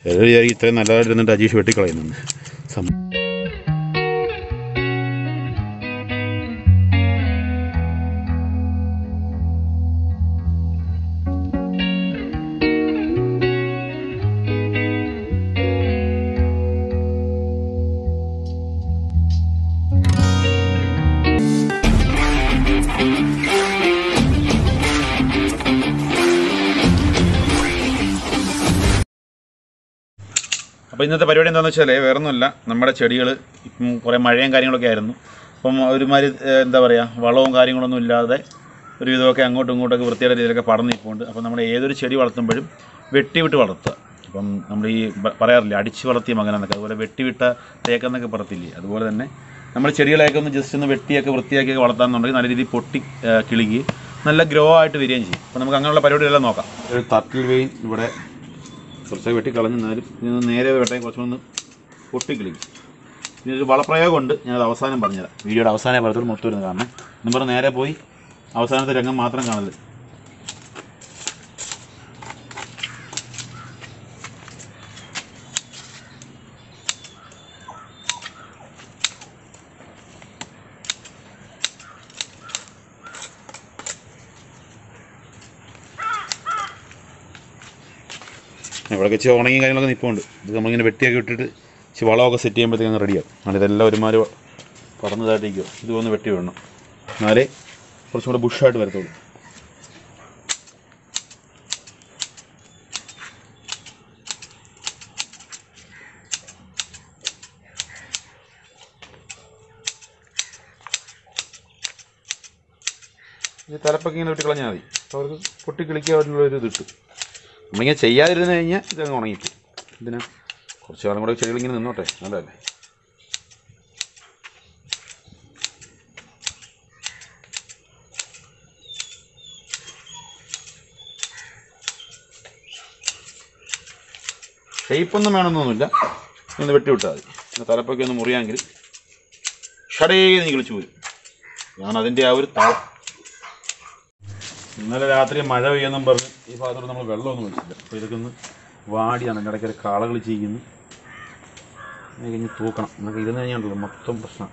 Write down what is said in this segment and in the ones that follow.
ചിലർ വിചാരിക്കും ഇത്രയും നല്ലതായിട്ട് ഇരുന്നിട്ട് അജീഷ് വെട്ടിക്കളയുന്നു സം അപ്പോൾ ഇന്നത്തെ പരിപാടി എന്താണെന്ന് വെച്ചാൽ വേറെ ഒന്നുമല്ല നമ്മുടെ ചെടികൾ ഇപ്പം കുറേ മഴയും കാര്യങ്ങളൊക്കെ ആയിരുന്നു അപ്പം ഒരുമാതിരി ഏഹ്, എന്താ പറയുക വളവും കാര്യങ്ങളൊന്നും ഇല്ലാതെ ഒരു വിധമൊക്കെ അങ്ങോട്ടും ഇങ്ങോട്ടൊക്കെ വൃത്തിയുടെ രീതിയിലൊക്കെ പടർന്നു നിൽപ്പുണ്ട് അപ്പോൾ നമ്മൾ ഏതൊരു ചെടി വളർത്തുമ്പോഴും വെട്ടിവിട്ട് വളർത്തുക അപ്പം നമ്മൾ ഈ പ- പറയാറില്ലേ അടിച്ച് വളർത്തിയ മകനെന്നൊക്കെ അതുപോലെ വെട്ടിവിട്ട തേക്കെന്നൊക്കെ പറത്തില്ലേ അതുപോലെ തന്നെ നമ്മൾ ചെടികളെയൊക്കെ ഒന്ന് ജസ്റ്റ് ഒന്ന് വെട്ടിയൊക്കെ വൃത്തിയാക്കിയൊക്കെ വളർത്താമെന്നുണ്ടെങ്കിൽ നല്ല രീതിയിൽ പൊട്ടി ഏഹ്, കിളുകി നല്ല ഗ്രോ ആയിട്ട് വരികയും ചെയ്യും അപ്പോൾ നമുക്ക് അങ്ങനെയുള്ള പരിപാടികളെല്ലാം നോക്കാം ഒരു തട്ടിൽ വെയിൻ ഇവിടെ കുറച്ചൊക്കെ വെട്ടി കളഞ്ഞെന്നാലും ഇനി നേരെ വെട്ടാൻ കുറച്ചൊന്ന് പൊട്ടിക്കിളിക്കും ഇനി ഒരു വളപ്രയോഗമുണ്ട് ഞാനത് അവസാനം പറഞ്ഞുതരാം വീഡിയോയുടെ അവസാനം പറഞ്ഞത് മൊത്തം ഇരുന്ന് കാണണം എന്നും പറഞ്ഞ് നേരെ പോയി അവസാനത്തെ രംഗം മാത്രം കാണല് ഇവിടെയൊക്കെ ഇച്ചിരി ഉണങ്ങിയും കാര്യങ്ങളൊക്കെ നിൽപ്പുണ്ട് ഇത് നമ്മളിങ്ങനെ വെട്ടിയൊക്കെ ഇട്ടിട്ട് ഇച്ചിരി വളമൊക്കെ സെറ്റ് ചെയ്യുമ്പോഴത്തേക്ക് അങ്ങ് റെഡിയാവും അങ്ങനെ ഇതെല്ലാം ഒരുമാതിരി പടർന്നതായിട്ടിരിക്കും ഇത് ഒന്ന് വെട്ടി വിടണം എന്നാലേ കുറച്ചും കൂടെ ബുഷായിട്ട് വരത്തുള്ളൂ ഈ തലപ്പൊക്കെ ഇങ്ങനെ വെട്ടിക്കളഞ്ഞാൽ മതി അപ്പോൾ അവർക്ക് പൊട്ടിക്കിളിക്കാനുള്ള ഒരു ഇത് കിട്ടും നമ്മളിങ്ങനെ ചെയ്യാതിരുന്ന് കഴിഞ്ഞാൽ ഇതങ്ങ് ഉണങ്ങിപ്പോയി ഇതിന് കുറച്ച് കാലം കൂടെ ചെടികളിങ്ങനെ നിന്നോട്ടെ നല്ലതല്ലേ ഷെയ്പ്പൊന്നും വേണമെന്നൊന്നുമില്ല ഒന്ന് വെട്ടി വിട്ടാൽ മതി പിന്നെ തലപ്പൊക്കെ ഒന്ന് മുറിയാമെങ്കിൽ ഷടേ നീ കളിച്ചു പോരും ഞാൻ അതിൻ്റെ ആ ഒരു താ ഇന്നലെ രാത്രി മഴ പെയ്യെന്നും പറഞ്ഞ് ഈ ഭാഗത്തോട് നമ്മൾ വെള്ളമൊന്നും വെച്ചില്ല അപ്പോൾ ഇതൊക്കെ ഒന്ന് വാടിയാണ് എൻ്റെ ഇടയ്ക്ക് ഒരു കാളകൾ ചെയ്യുന്നു ഇത് കഴിഞ്ഞ് തൂക്കണം എന്നൊക്കെ ഇരുന്ന് കഴിഞ്ഞാണല്ലോ മൊത്തം പ്രശ്നം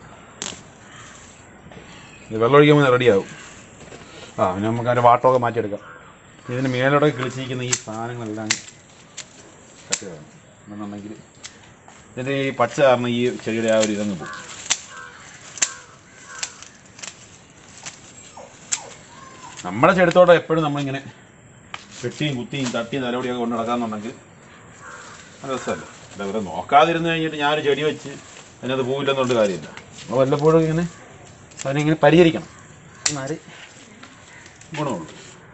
ഇത് വെള്ളം ഒഴിക്കുമ്പോൾ റെഡിയാവും ആ പിന്നെ നമുക്ക് അതിൻ്റെ വാട്ടമൊക്കെ മാറ്റിയെടുക്കാം ഇതിന് മേലോടെ കിളിച്ചിരിക്കുന്ന ഈ സാധനങ്ങളെല്ലാം കട്ട് വേണം എന്നുണ്ടെങ്കിൽ ഇതിൻ്റെ ഈ പച്ച കാരണം ഈ ചെടിയുടെ ആ ഒരു ഇതങ്ങ് പോകും നമ്മുടെ ചെടുത്തോടെ എപ്പോഴും നമ്മളിങ്ങനെ വെട്ടിയും കുത്തിയും തട്ടിയും തലമുടിയൊക്കെ കൊണ്ട് നടക്കാന്നുണ്ടെങ്കിൽ നല്ല രസമല്ലേ അല്ല ഇവരെ നോക്കാതിരുന്ന് കഴിഞ്ഞിട്ട് ഞാനൊരു ചെടി വെച്ച് അതിനകത്ത് പോവില്ലെന്നുകൊണ്ട് കാര്യമില്ല നമ്മൾ വല്ലപ്പോഴും ഇങ്ങനെ അതിനിങ്ങനെ പരിചരിക്കണം എന്നാലേ ഗുണമുള്ളൂ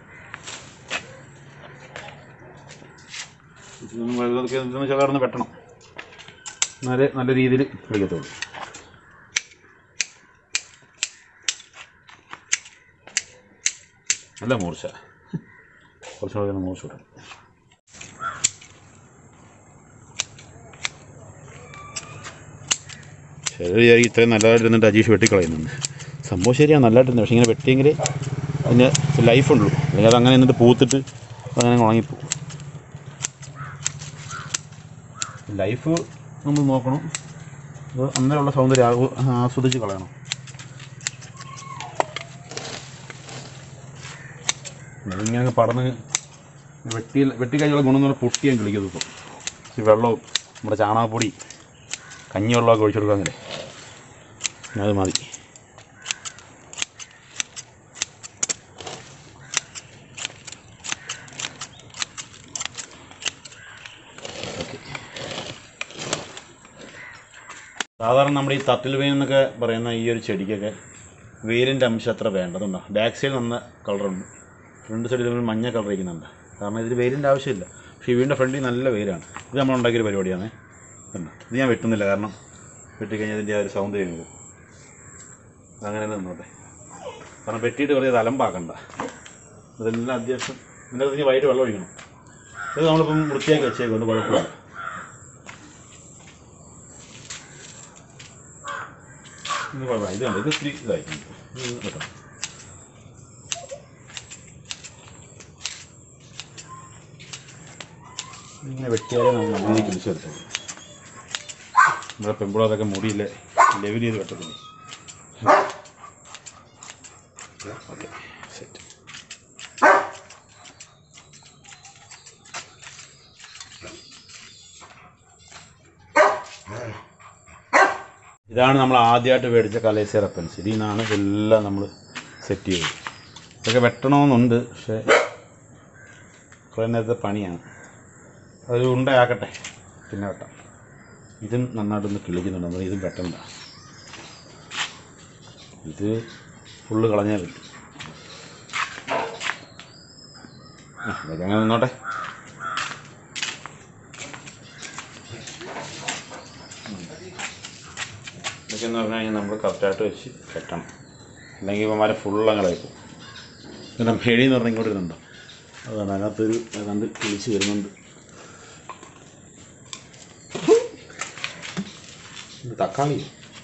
ഇതൊന്നും വെള്ളമൊക്കെ ഇതൊന്ന് ചേർന്ന് വെട്ടണം എന്നാലേ നല്ല രീതിയിൽ പിടിക്കത്തുള്ളൂ നല്ല മൂർച്ച കുറച്ചുകൂടെ ഒന്ന് മൂർച്ച വിടാം ചിലർ വിചാരിക്കും ഇത്രയും നല്ലതായിട്ട് ഇരുന്നിട്ട് അജീഷ് വെട്ടിക്കളയുന്നുണ്ട് സംഭവം ശരിയാണ് നല്ലതായിട്ടുണ്ട് പക്ഷേ ഇങ്ങനെ വെട്ടിയെങ്കിൽ അതിന് ലൈഫ് ഉള്ളൂ അല്ലെങ്കിൽ അത് അങ്ങനെ എന്നിട്ട് പൂത്തിട്ട് അങ്ങനെ ഉണങ്ങിപ്പോവും ലൈഫ് നമ്മൾ നോക്കണം അത് അന്നേരമുള്ള സൗന്ദര്യം ആകു- ആസ്വദിച്ച് കളയണം അതിങ്ങനെ പടന്ന് വെട്ടി വെട്ടി കഴിഞ്ഞുള്ള ഗുണം എന്ന് പറഞ്ഞാൽ പൊട്ടിയാൻ കളിക്കുന്നത് ഇപ്പോൾ ഈ വെള്ളവും നമ്മുടെ ചാണകപ്പൊടി കഞ്ഞിവെള്ളമൊക്കെ ഒഴിച്ചു കൊടുക്കുക അങ്ങനെ പിന്നെ അത് മതി സാധാരണ നമ്മുടെ ഈ തട്ടിൽ വെയിൽ എന്നൊക്കെ പറയുന്ന ഈ ഒരു ചെടിക്കൊക്കെ വെയിലിൻ്റെ അംശം അത്ര വേണ്ടതുണ്ടോ ബാക്ക് സൈഡ് നന്ന കളറുണ്ട് ഫ്രണ്ട് സൈഡിൽ മഞ്ഞ കളർ ഇരിക്കുന്നുണ്ട് കാരണം ഇതിൽ വെയിലിൻ്റെ ആവശ്യമില്ല പക്ഷേ ഈ വീടിൻ്റെ ഫ്രണ്ടിൽ നല്ല വെയിലാണ് ഇത് നമ്മൾ ഉണ്ടാക്കിയൊരു പരിപാടിയാണ് കണ്ടോ ഇത് ഞാൻ വെട്ടുന്നില്ല കാരണം വെട്ടിക്കഴിഞ്ഞാൽ ഇതിൻ്റെ ആ ഒരു സൗന്ദര്യം പോകും അങ്ങനെ തന്നെ നിന്നോട്ടെ കാരണം വെട്ടിയിട്ട് വെറുതെ ഇത് അലമ്പാക്കണ്ട ഇതെല്ലാം അത്യാവശ്യം ഇതിൻ്റെ അകത്ത് ഇനി വൈകിട്ട് വെള്ളം ഒഴിക്കണം ഇത് നമ്മളിപ്പം വൃത്തിയാക്കി വെച്ചേക്കൊണ്ട് കുഴപ്പമില്ല ഇത് കുഴപ്പമില്ല ഇത് കണ്ടോ ഇത് ഇത്തിരി ഇതായിട്ടുണ്ട് ഇത് കേട്ടോ ഇങ്ങനെ വെട്ടിയാലേ നമ്മൾ നന്നായി കിളിച്ചു വരത്തുള്ളൂ നമ്മുടെ പെമ്പിളതൊക്കെ മുടിയില്ല ലെവൽ ചെയ്ത് വെട്ടത്തില്ലേ ഓക്കെ സെറ്റ് ഇതാണ് നമ്മൾ ആദ്യമായിട്ട് മേടിച്ച കലേസേറ പെൻസിൽ ഇതിൽ നിന്നാണ് ഇതെല്ലാം നമ്മൾ സെറ്റ് ചെയ്തത് ഇതൊക്കെ വെട്ടണമെന്നുണ്ട് പക്ഷേ കുറേ നേരത്തെ പണിയാണ് അതൊരു ഉണ്ടയാക്കട്ടെ പിന്നെ വെട്ടാം ഇതും നന്നായിട്ടൊന്ന് കിളിക്കുന്നുണ്ട് നമ്മൾ ഇതും വെട്ടണ്ട ഇത് ഫുള്ള് കളഞ്ഞാൽ പറ്റും ആ ഇതൊക്കെ അങ്ങനെ നിന്നോട്ടെ ഇതൊക്കെ എന്ന് പറഞ്ഞു കഴിഞ്ഞാൽ നമ്മൾ കറക്റ്റായിട്ട് വെച്ച് കെട്ടണം അല്ലെങ്കിൽ ഇവന്മാരെ ഫുൾ അങ്ങനെ പോകും പിന്നെ പേടി എന്ന് പറഞ്ഞാൽ ഇങ്ങോട്ട് ഇരുന്നുണ്ടോ അതാണ് അതിനകത്തൊരു ഏതാണ്ട് കിളിച്ച് വരുന്നുണ്ട് ഇത് തക്കാളി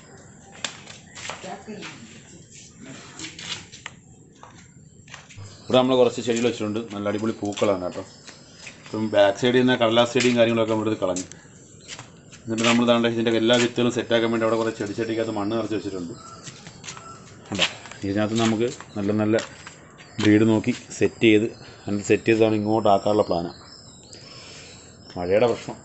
ഇവിടെ നമ്മൾ കുറച്ച് ചെടികൾ വെച്ചിട്ടുണ്ട് നല്ല അടിപൊളി പൂക്കളാണ് കേട്ടോ ഇപ്പം ബാക്ക് സൈഡിൽ നിന്ന് കടലാസ് ചെടിയും കാര്യങ്ങളൊക്കെ നമ്മുടെ അടുത്ത് കളഞ്ഞു എന്നിട്ട് നമ്മൾ താണ്ട് ഇതിൻ്റെ എല്ലാ വിത്തുകളും സെറ്റാക്കാൻ വേണ്ടി അവിടെ കുറേ ചെടി ചെടിക്കകത്ത് മണ്ണ് നിറച്ച് വെച്ചിട്ടുണ്ട് അതാ ഇതിനകത്ത് നമുക്ക് നല്ല നല്ല ബ്രീഡ് നോക്കി സെറ്റ് ചെയ്ത് എന്നിട്ട് സെറ്റ് ചെയ്താണ് ഇങ്ങോട്ട് ആക്കാനുള്ള പ്ലാനാണ് മഴയുടെ പ്രശ്നം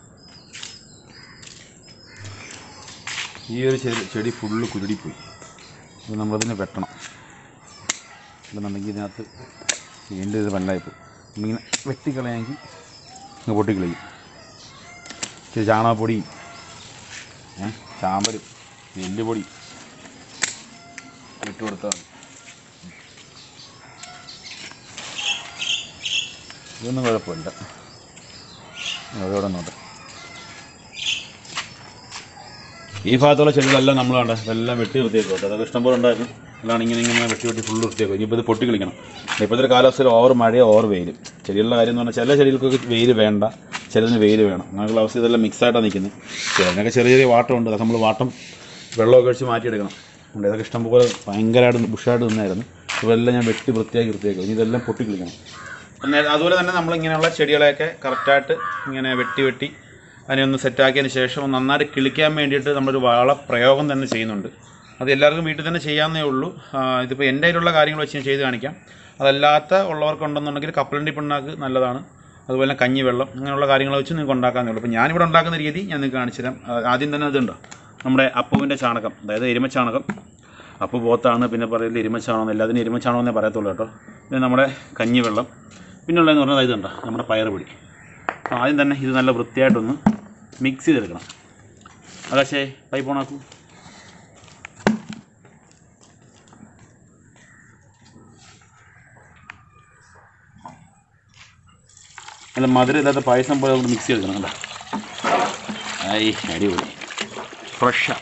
ഈ ഒരു ചെടി ചെടി ഫുള്ള് കുരുടിപ്പോയി ഇത് നമ്മളതിനെ വെട്ടണം അല്ലെന്നുണ്ടെങ്കിൽ ഇതിനകത്ത് വീണ്ടും ഇത് പല്ലായിപ്പോയി നമ്മളിങ്ങനെ വെട്ടിക്കളയാമെങ്കിൽ ഇങ്ങ് പൊട്ടിക്കളയും ഇച്ചിരി ചാണകപ്പൊടിയും ഏ ചാമ്പലും എല്ലുപൊടി ഇട്ട് കൊടുത്താൽ മതി ഇതൊന്നും കുഴപ്പമില്ല അതോടെ നോട്ടെ ഈ ഭാഗത്തുള്ള ചെടികളെല്ലാം നമ്മൾ കണ്ട ഇതെല്ലാം വെട്ടി വൃത്തിയാക്കും കേട്ടോ അതൊക്കെ ഇഷ്ടംപോലെ ഉണ്ടായിരുന്നു എല്ലാം ഇങ്ങനെ ഇങ്ങനെ വെട്ടി വെട്ടി ഫുള്ള് വൃത്തിയാക്കും ഇനിയിപ്പോൾ ഇത് പൊട്ടി കളിക്കണം ഇപ്പോഴത്തെ ഒരു കാലാവസ്ഥയിൽ ഓവർ മഴയോ ഓവർ വെയിൽ ചെടികളുടെ കാര്യം എന്ന് പറഞ്ഞാൽ ചില ചെടികൾക്കൊക്കെ വെയിൽ വേണ്ട ചിലതിന് വെയിൽ വേണം അങ്ങനെയുള്ള അവസ്ഥ ഇതെല്ലാം മിക്സായിട്ടാണ് നിൽക്കുന്നത് ചിലതിനൊക്കെ ചെറിയ ചെറിയ വാട്ടമുണ്ട് അതൊക്കെ നമ്മൾ വാട്ടം വെള്ളമൊക്കെ ഒഴിച്ച് മാറ്റിയെടുക്കണം ഉണ്ട് ഇതൊക്കെ ഇഷ്ടംപോലെ ഭയങ്കരമായിട്ട് ബുഷായിട്ട് നിന്നായിരുന്നു ഇതെല്ലാം ഞാൻ വെട്ടി വൃത്തിയാക്കി വൃത്തിയാക്കും ഇനി ഇതെല്ലാം പൊട്ടി കളിക്കണം പിന്നെ അതുപോലെ തന്നെ നമ്മൾ ഇങ്ങനെയുള്ള ചെടികളെയൊക്കെ കറക്റ്റായിട്ട് ഇങ്ങനെ വെട്ടി വെട്ടി അതിനെ ഒന്ന് സെറ്റാക്കിയതിന് ശേഷം ഒന്ന് നന്നായിട്ട് കിളിക്കാൻ വേണ്ടിയിട്ട് നമ്മളൊരു വള പ്രയോഗം തന്നെ ചെയ്യുന്നുണ്ട് അത് എല്ലാവർക്കും വീട്ടിൽ തന്നെ ചെയ്യാവുന്നേ ഉള്ളൂ ആ, ഇതിപ്പോൾ എൻ്റെ കയ്യിലുള്ള കാര്യങ്ങൾ വെച്ച് ഞാൻ ചെയ്ത് കാണിക്കാം അതല്ലാത്ത ഉള്ളവർക്കുണ്ടെന്നുണ്ടെങ്കിൽ കപ്പലണ്ടി പിണ്ണാക്ക് നല്ലതാണ് അതുപോലെ തന്നെ കഞ്ഞിവെള്ളം അങ്ങനെയുള്ള കാര്യങ്ങൾ വെച്ച് നിങ്ങൾക്ക് ഉണ്ടാക്കാവുന്നേ ഉള്ളൂ അപ്പോൾ ഞാനിവിടെ ഉണ്ടാക്കുന്ന രീതി ഞാൻ നിങ്ങൾക്ക് കാണിച്ചു തരാം ആ, ആദ്യം തന്നെ അതുണ്ടോ നമ്മുടെ അപ്പുവിൻ്റെ ചാണകം അതായത് എരുമച്ചാണകം അപ്പു പോത്താണ് പിന്നെ പറയുന്നത് എരുമച്ചാണകം എല്ലാത്തിനും എരുമച്ചാണമെന്നേ പറയത്തുള്ളൂ കേട്ടോ പിന്നെ നമ്മുടെ കഞ്ഞിവെള്ളം പിന്നുള്ളതെന്ന് പറഞ്ഞാൽ ഇതുണ്ടോ നമ്മുടെ പയറുപൊടി അപ്പോൾ ആദ്യം തന്നെ ഇത് നല്ല വൃത്തിയായിട്ടൊന്ന് മിക്സ് ചെയ്തെടുക്കണം ആകാശേ പൈപ്പ് ഓണാക്കൂ നല്ല മധുരം ഇല്ലാത്ത പായസം പോലെ നമുക്ക് മിക്സ് ചെയ്തെടുക്കണം കണ്ടോ ആയി അടിപൊളി ഫ്രഷാ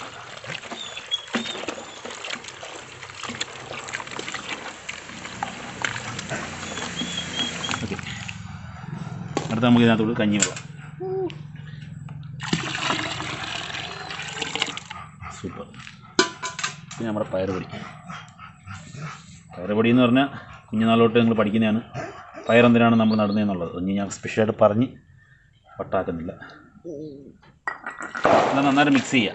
ഓക്കെ അടുത്ത നമുക്ക് ഇതിനകത്തോട് കഞ്ഞി വെള്ളം സൂപ്പർ പിന്നെ നമ്മുടെ പയറുപൊടി പയറുപൊടി എന്ന് പറഞ്ഞാൽ കുഞ്ഞുനാളോട്ട് നിങ്ങൾ പഠിക്കുന്നതാണ് പയറെന്തിനാണ് നമ്മൾ നടുന്നതെന്നുള്ളത് ഇനി ഞാൻ സ്പെഷ്യലായിട്ട് പറഞ്ഞ് വട്ടാക്കുന്നില്ല എന്നാൽ നന്നായിട്ട് മിക്സ് ചെയ്യുക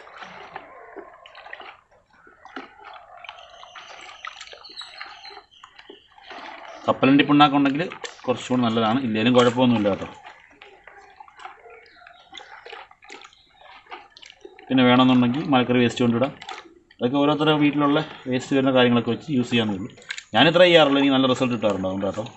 കപ്പലണ്ടി പിണ്ണാക്കുണ്ടെങ്കിൽ കുറച്ചുകൂടി നല്ലതാണ് ഇല്ലെങ്കിലും കുഴപ്പമൊന്നുമില്ല കേട്ടോ പിന്നെ വേണമെന്നുണ്ടെങ്കിൽ മലക്കറി വേസ്റ്റ് കൊണ്ടിടാം അതൊക്കെ ഓരോരുത്തരുടെ വീട്ടിലുള്ള വേസ്റ്റ് വരുന്ന കാര്യങ്ങളൊക്കെ വെച്ച് യൂസ് ചെയ്യാന്നേ ഉള്ളൂ ഞാൻ ഇത്ര ചെയ്യാറുള്ളൂ എനിക്ക് നല്ല റിസൾട്ട് കിട്ടാറുണ്ട് അതുകൊണ്ട് കേട്ടോ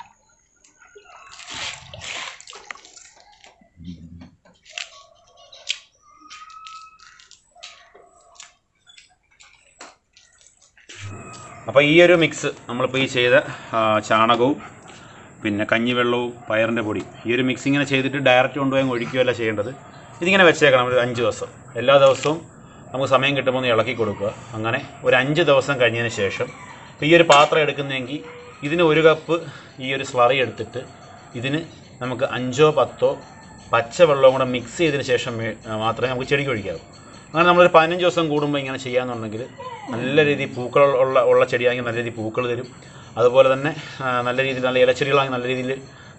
അപ്പോൾ ഈ ഒരു മിക്സ് നമ്മളിപ്പോൾ ഈ ചെയ്ത ആ, ചാണകവും പിന്നെ കഞ്ഞിവെള്ളവും പയറിൻ്റെ പൊടി ഈ ഒരു മിക്സ് ഇങ്ങനെ ചെയ്തിട്ട് ഡയറക്റ്റ് കൊണ്ടുപോയി അങ്ങ് ഒഴിക്കുകയല്ല ചെയ്യേണ്ടത് ഇതിങ്ങനെ വെച്ചേക്കണം ഒരു അഞ്ച് ദിവസം എല്ലാ ദിവസവും നമുക്ക് സമയം കിട്ടുമ്പോൾ ഒന്ന് ഇളക്കി കൊടുക്കുക അങ്ങനെ ഒരു അഞ്ച് ദിവസം കഴിഞ്ഞതിന് ശേഷം ഇപ്പോൾ ഈ ഒരു പാത്രം എടുക്കുന്നതെങ്കിൽ ഇതിന് ഒരു കപ്പ് ഈ ഒരു സ്ലറി എടുത്തിട്ട് ഇതിന് നമുക്ക് അഞ്ചോ പത്തോ പച്ചവെള്ളവും കൂടെ മിക്സ് ചെയ്തതിന് ശേഷം മേ- മാത്രമേ നമുക്ക് ചെടിക്ക് ഒഴിക്കാവൂ അങ്ങനെ നമ്മളൊരു പതിനഞ്ച് ദിവസം കൂടുമ്പോൾ ഇങ്ങനെ ചെയ്യാന്നുണ്ടെങ്കിൽ നല്ല രീതിയിൽ പൂക്കൾ ഉള്ള ഉള്ള ചെടിയാണെങ്കിൽ നല്ല രീതിയിൽ പൂക്കൾ തരും അതുപോലെ തന്നെ ആ, നല്ല രീതിയിൽ നല്ല ഇലച്ചെടികളാണെങ്കിൽ നല്ല രീതിയിൽ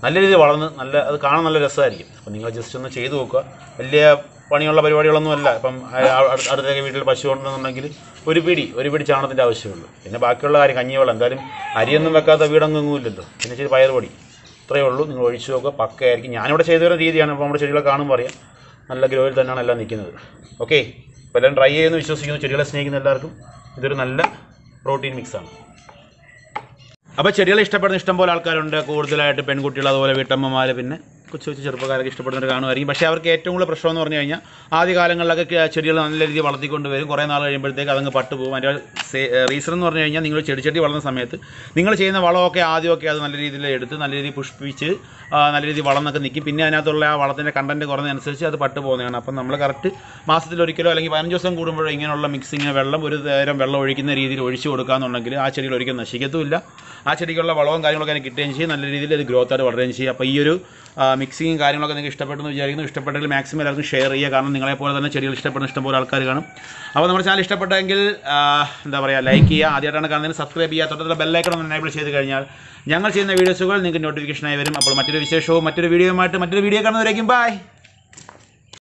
നല്ല രീതിയിൽ വളർന്ന് നല്ല അത് കാണാൻ നല്ല രസമായിരിക്കും അപ്പോൾ നിങ്ങൾ ജസ്റ്റ് ഒന്ന് ചെയ്ത് നോക്കുക വലിയ പണിയുള്ള പരിപാടികളൊന്നും അല്ല ഇപ്പം ആ- ആ- അടുത്ത- അടുത്തൊക്കെ വീട്ടിൽ പശു ഉണ്ടെന്നുണ്ടെങ്കിൽ ഒരു പിടി ഒരു പിടി ചാണകത്തിൻ്റെ ആവശ്യമുള്ളൂ പിന്നെ ബാക്കിയുള്ള കാര്യം കഞ്ഞിവെള്ളം എന്തായാലും അരിയൊന്നും വെക്കാത്ത വീടൊന്നും ഇല്ലല്ലോ പിന്നെ ഇച്ചിരി പയർ പൊടി ഇത്രയേ ഉള്ളൂ നിങ്ങൾ ഒഴിച്ചു നോക്കുക പക്കയായിരിക്കും ഞാനിവിടെ ചെയ്തു വരുന്ന രീതിയാണ് ഇപ്പോൾ നമ്മുടെ ചെടികളെ കാണുമ്പോൾ അറിയാം നല്ല ഗ്രോയിൽ തന്നെയാണ് എല്ലാം നിൽക്കുന്നത് ഓക്കെ അപ്പോൾ എല്ലാം ട്രൈ ചെയ്യുന്നു വിശ്വസിക്കുന്നു ചെടികളെ സ്നേഹിക്കുന്ന എല്ലാവർക്കും ഇതൊരു നല്ല പ്രോട്ടീൻ മിക്സാണ് അപ്പോൾ ചെടികളെ ഇഷ്ടപ്പെടുന്ന ഇഷ്ടംപോലെ ആൾക്കാരുണ്ട് കൂടുതലായിട്ട് പെൺകുട്ടികൾ അതുപോലെ വീട്ടമ്മമാർ പിന്നെ കൊച്ചു കൊച്ചു ചെറുപ്പക്കാരൊക്കെ ഇഷ്ടപ്പെടുന്നവർ കാണുമായിരിക്കും പക്ഷേ അവർക്ക് ഏറ്റവും കൂടുതൽ പ്രശ്നം എന്ന് പറഞ്ഞു കഴിഞ്ഞാൽ ആദ്യ കാലങ്ങളിലൊക്കെ ക- ചെടികൾ നല്ല രീതിയിൽ വളർത്തിക്കൊണ്ട് വരും കുറേ നാൾ കഴിയുമ്പോഴത്തേക്ക് അതങ്ങ് പട്ട് പോകും അതിൻ്റെ റീസൺ എന്ന് പറഞ്ഞു കഴിഞ്ഞാൽ നിങ്ങൾ ചെടി ചെടി വളർന്ന സമയത്ത് നിങ്ങൾ ചെയ്യുന്ന വളമൊക്കെ ആദ്യമൊക്കെ അത് നല്ല രീതിയിൽ എടുത്ത് നല്ല രീതിയിൽ പുഷ്പിച്ച് ആ, നല്ല രീതിയിൽ വളർന്നൊക്കെ നിൽക്കും പിന്നെ അതിനകത്തുള്ള ആ വളത്തിൻ്റെ കണ്ടൻറ്റ് കുറഞ്ഞതനുസരിച്ച് അത് പട്ട് പോകുന്നതാണ് അപ്പം നമ്മൾ കറക്റ്റ് മാസത്തിൽ ഒരിക്കലോ അല്ലെങ്കിൽ പതിനഞ്ച് ദിവസം കൂടുമ്പോഴോ ഇങ്ങനെയുള്ള മിക്സിങ് വെള്ളം ഒരു നേരം വെള്ളം ഒഴിക്കുന്ന രീതിയിൽ ഒഴിച്ചു കൊടുക്കുകയെന്നുണ്ടെങ്കിൽ ആ ചെടികൾ ഒരിക്കലും നശിക്കത്തുമില്ല ആ ചെടിക്കുള്ള വളവും കാര്യങ്ങളൊക്കെ അതിന് കിട്ടുകയും ചെയ്യും നല്ല രീതിയിൽ അത് ഗ്രോത്ത് ആയിട്ട് വളരുകയും ചെയ്യും അപ്പോൾ ഈ ഒരു മിക്സിങ്ങും കാര്യങ്ങളൊക്കെ നിങ്ങൾക്ക് ഇഷ്ടപ്പെട്ടെന്ന് വിചാരിക്കുന്നു ഇഷ്ടപ്പെട്ടെങ്കിൽ മാക്സിമം എല്ലാവർക്കും ഷെയർ ചെയ്യുക കാരണം നിങ്ങളെപ്പോലെ തന്നെ ചെടികൾ ഇഷ്ടപ്പെടുന്ന ഇഷ്ടംപോലെ ആൾക്കാർ കാണും അപ്പോൾ നമ്മുടെ ചാനൽ ഇഷ്ടപ്പെട്ടെങ്കിൽ ആ, എന്താ പറയുക ലൈക്ക് ചെയ്യുക ആദ്യമായിട്ടാണ് കാണുന്നതിന് സബ്സ്ക്രൈബ് ചെയ്യുക തൊട്ടുള്ള ബെല്ലൈക്കൺ ഒന്ന് എനേബിൾ ചെയ്ത് കഴിഞ്ഞാൽ ഞങ്ങൾ ചെയ്യുന്ന വീഡിയോസുകൾ നിങ്ങൾക്ക് നോട്ടിഫിക്കേഷനായി വരും അപ്പോൾ മറ്റൊരു വിശേഷവും മറ്റൊരു വീഡിയോയുമായിട്ട് മറ്റൊരു വീഡിയോ കാണുന്നവരേക്കും ബൈ